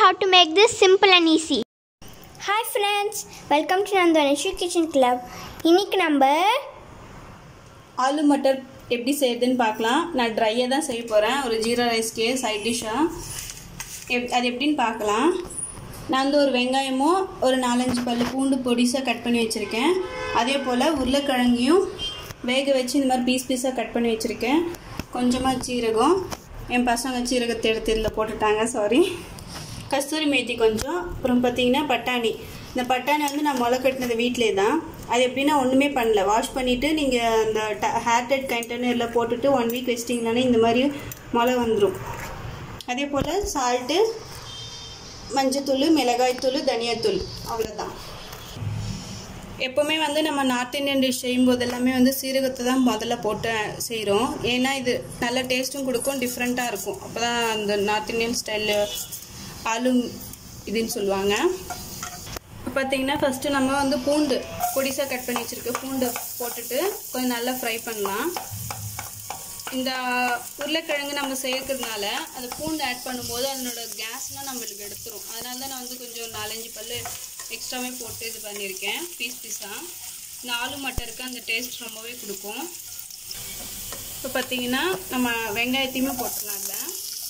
how to make this simple and easy. Hi friends, welcome to Nandanashi Kitchen Club. இன்னைக்கு நம்ம ஆலு மட்டர் எப்படி செய்யுதுன்னு பார்க்கலாம் நான் ட்ரையாக தான் செய்ய போகிறேன் ஒரு ஜீரா ரைஸ்க்கு சைட் டிஷ்ஷாக எப் அது எப்படின்னு பார்க்கலாம் நான் வந்து ஒரு வெங்காயமும் ஒரு நாலஞ்சு பல்லு பூண்டு பொடிசாக கட் பண்ணி வச்சுருக்கேன் அதே போல் உருளைக்கிழங்கையும் வேக வச்சு இந்த மாதிரி பீஸ் பீஸாக கட் பண்ணி வச்சுருக்கேன் கொஞ்சமாக சீரகம் என் பசங்க சீரகத்தை எடுத்து இதில் போட்டுட்டாங்க சாரி கஸ்தூரி மேத்தி கொஞ்சம் அப்புறம் பார்த்தீங்கன்னா பட்டாணி இந்த பட்டாணி வந்து நான் முளை கட்டினது வீட்டிலே தான் அது எப்படின்னா ஒன்றுமே பண்ணல வாஷ் பண்ணிவிட்டு நீங்கள் அந்த ஹேர் டெட் கண்டெய்னரில் போட்டுட்டு ஒன் வீக் வச்சிட்டிங்கனாலே இந்த மாதிரி முளை வந்துடும் அதே போல் சால்ட்டு மஞ்சத்தூள் மிளகாய்த்தூள் தனியாத்தூள் அவ்வளோதான் எப்போவுமே வந்து நம்ம நார்த் இந்தியன் டிஷ் செய்யும்போது எல்லாமே வந்து சீரகத்தை தான் முதல்ல போட்டு செய்கிறோம் ஏன்னா இது நல்ல டேஸ்ட்டும் கொடுக்கும் டிஃப்ரெண்ட்டாக இருக்கும் அப்போ தான் அந்த நார்த் இந்தியன் ஸ்டைல் ஆலு இதுன்னு சொல்லுவாங்க இப்போ பார்த்தீங்கன்னா ஃபஸ்ட்டு நம்ம வந்து பூண்டு பொடிசாக கட் பண்ணி வச்சுருக்க பூண்டை போட்டுட்டு கொஞ்சம் நல்லா ஃப்ரை பண்ணலாம் இந்த உருளைக்கிழங்கு நம்ம சேர்க்கறதுனால அந்த பூண்டு ஆட் பண்ணும்போது அதனோட கேஸ்லாம் நம்மளுக்கு எடுத்துரும் அதனால தான் நான் வந்து கொஞ்சம் நாலஞ்சு பல்லு எக்ஸ்ட்ராவே போட்டு இது பண்ணியிருக்கேன் பீஸ் பீஸாக இந்த ஆலு மட்டருக்கு அந்த டேஸ்ட் ரொம்பவே கொடுக்கும் இப்போ பார்த்தீங்கன்னா நம்ம வெங்காயத்தையுமே போட்டுடலாம் இல்லை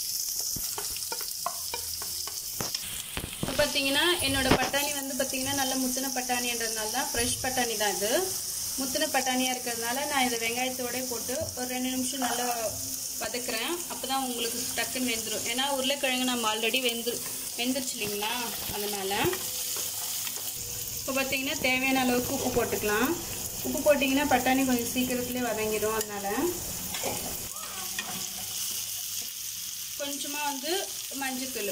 இப்போ பார்த்தீங்கன்னா என்னோட பட்டாணி வந்து பார்த்தீங்கன்னா நல்ல முத்தின பட்டாணின்றதுனால தான் ஃப்ரெஷ் பட்டாணி தான் இது முத்தின பட்டாணியாக இருக்கிறதுனால நான் இதை வெங்காயத்தோடய போட்டு ஒரு ரெண்டு நிமிஷம் நல்லா வதக்குறேன் அப்போ தான் உங்களுக்கு டக்குன்னு வெந்துடும் ஏன்னா உருளைக்கிழங்கு நம்ம ஆல்ரெடி வெந்து வெந்துருச்சு இல்லைங்களா அதனால் இப்போ பார்த்தீங்கன்னா தேவையான அளவுக்கு உப்பு போட்டுக்கலாம் உப்பு போட்டிங்கன்னா பட்டாணி கொஞ்சம் சீக்கிரத்துலேயே வதங்கிடும் அதனால் கொஞ்சமாக வந்து மஞ்சத்தூள்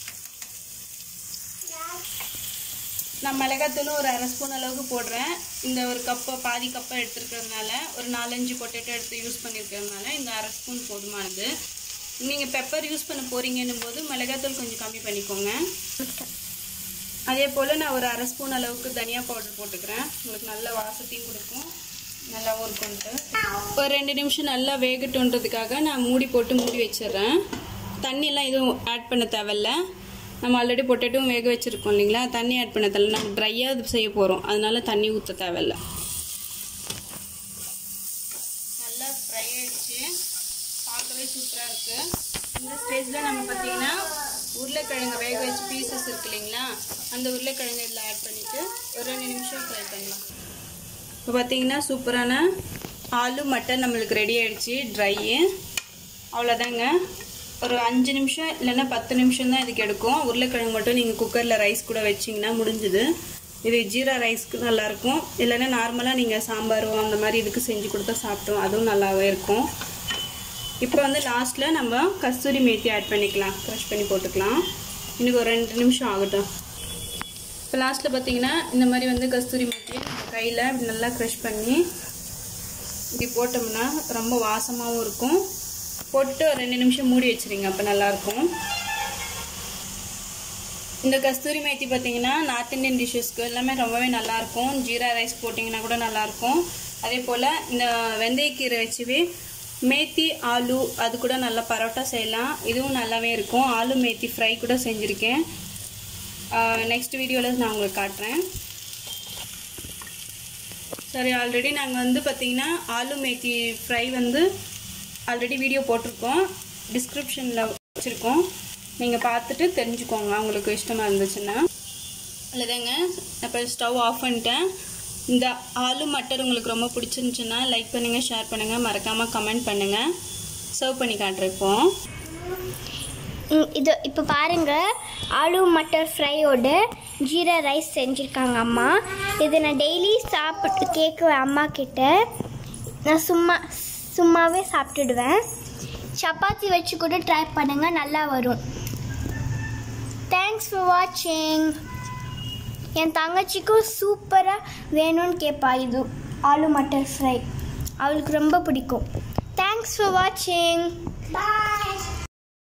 நான் மிளகாத்தூளும் ஒரு அரை ஸ்பூன் அளவுக்கு போடுறேன் இந்த ஒரு கப்பை பாதி கப்பை எடுத்துருக்கிறதுனால ஒரு நாலஞ்சு பொட்டேட்டோ எடுத்து யூஸ் பண்ணியிருக்கிறதுனால இந்த அரை ஸ்பூன் போதுமானது நீங்கள் பெப்பர் யூஸ் பண்ண போகிறீங்கன்னும் போது மிளகாத்தூள் கொஞ்சம் கம்மி பண்ணிக்கோங்க அதே போல் நான் ஒரு அரை ஸ்பூன் அளவுக்கு தனியா பவுடர் போட்டுக்கிறேன் உங்களுக்கு நல்ல வாசத்தையும் கொடுக்கும் நல்லாவும் இருக்கும்ட்டு ஒரு ரெண்டு நிமிஷம் நல்லா வேகட்டுன்றதுக்காக நான் மூடி போட்டு மூடி வச்சிடுறேன் தண்ணியெல்லாம் எதுவும் ஆட் பண்ண தேவையில்ல நம்ம ஆல்ரெடி பொட்டேட்டும் வேக வச்சுருக்கோம் இல்லைங்களா தண்ணி ஆட் பண்ண தேவையில்ல நம்ம ட்ரையாக இது செய்ய போகிறோம் அதனால தண்ணி ஊற்ற தேவையில்ல நல்லா ஃப்ரை ஆயிடுச்சு பார்க்கவே சூப்பராக இருக்குது இந்த ஸ்டேஜில் நம்ம பார்த்தீங்கன்னா உருளைக்கிழங்கு வேக வச்சு பீசஸ் இருக்கு இல்லைங்களா அந்த உருளைக்கிழங்கு இதில் ஆட் பண்ணிவிட்டு ஒரு ரெண்டு நிமிஷம் ஃப்ரை பண்ணலாம் இப்போ பார்த்தீங்கன்னா சூப்பரான ஆலு மட்டன் நம்மளுக்கு ரெடி ஆயிடுச்சு ட்ரையு அவ்வளோதாங்க ஒரு அஞ்சு நிமிஷம் இல்லைன்னா பத்து நிமிஷம் தான் இதுக்கு எடுக்கும் உருளைக்கிழங்கு மட்டும் நீங்கள் குக்கரில் ரைஸ் கூட வச்சிங்கன்னா முடிஞ்சுது இது ஜீரா ரைஸ்க்கு நல்லாயிருக்கும் இல்லைன்னா நார்மலாக நீங்கள் சாம்பாரோ அந்த மாதிரி இதுக்கு செஞ்சு கொடுத்தா சாப்பிட்டோம் அதுவும் நல்லாவே இருக்கும் இப்போ வந்து லாஸ்ட்டில் நம்ம கஸ்தூரி மேத்தி ஆட் பண்ணிக்கலாம் க்ரஷ் பண்ணி போட்டுக்கலாம் இன்னைக்கு ஒரு ரெண்டு நிமிஷம் ஆகட்டும் இப்போ லாஸ்ட்டில் பார்த்தீங்கன்னா இந்த மாதிரி வந்து கஸ்தூரி மேத்தி கையில் இப்படி நல்லா க்ரஷ் பண்ணி இப்படி போட்டோம்னா ரொம்ப வாசமாகவும் இருக்கும் போட்டு ஒரு ரெண்டு நிமிஷம் மூடி வச்சுருங்க அப்போ நல்லாயிருக்கும் இந்த கஸ்தூரி மேத்தி பார்த்தீங்கன்னா நார்த் இந்தியன் டிஷ்ஷஸ்க்கு எல்லாமே ரொம்பவே நல்லாயிருக்கும் ஜீரா ரைஸ் போட்டிங்கன்னா கூட நல்லாயிருக்கும் அதே போல் இந்த வெந்தயக்கீரை வச்சுவே மேத்தி ஆலு அது கூட நல்லா பரோட்டா செய்யலாம் இதுவும் நல்லாவே இருக்கும் ஆலு மேத்தி ஃப்ரை கூட செஞ்சுருக்கேன் நெக்ஸ்ட் வீடியோவில் நான் உங்களுக்கு காட்டுறேன் சரி ஆல்ரெடி நாங்கள் வந்து பார்த்திங்கன்னா ஆலு மேத்தி ஃப்ரை வந்து ஆல்ரெடி வீடியோ போட்டிருக்கோம் டிஸ்கிரிப்ஷனில் வச்சுருக்கோம் நீங்கள் பார்த்துட்டு தெரிஞ்சுக்கோங்க உங்களுக்கு இஷ்டமாக இருந்துச்சுன்னா இல்லைதாங்க இப்போ ஸ்டவ் ஆஃப் பண்ணிட்டேன் இந்த ஆலு மட்டர் உங்களுக்கு ரொம்ப பிடிச்சிருந்துச்சுன்னா லைக் பண்ணுங்கள் ஷேர் பண்ணுங்கள் மறக்காமல் கமெண்ட் பண்ணுங்கள் சர்வ் பண்ணி காட்டுறேன் இப்போ ம், இது இப்போ பாருங்க ஆலு மட்டர் ஃப்ரையோட ஜீரா ரைஸ் செஞ்சுருக்காங்க அம்மா இதை நான் டெய்லி சாப்பிட்டு கேட்குவேன் அம்மா கிட்ட நான் சும்மா சும்மாவே சாப்பிட்டுடுவேன் சப்பாத்தி வச்சு கூட ட்ரை பண்ணுங்க நல்லா வரும் தேங்க்ஸ் ஃபார் வாட்சிங் என் தங்கச்சிக்கும் சூப்பராக வேணும்னு கேட்பா இது ஆலு மட்டர் ஃப்ரை அவளுக்கு ரொம்ப பிடிக்கும் தேங்க்ஸ் ஃபார் வாட்சிங் பாய்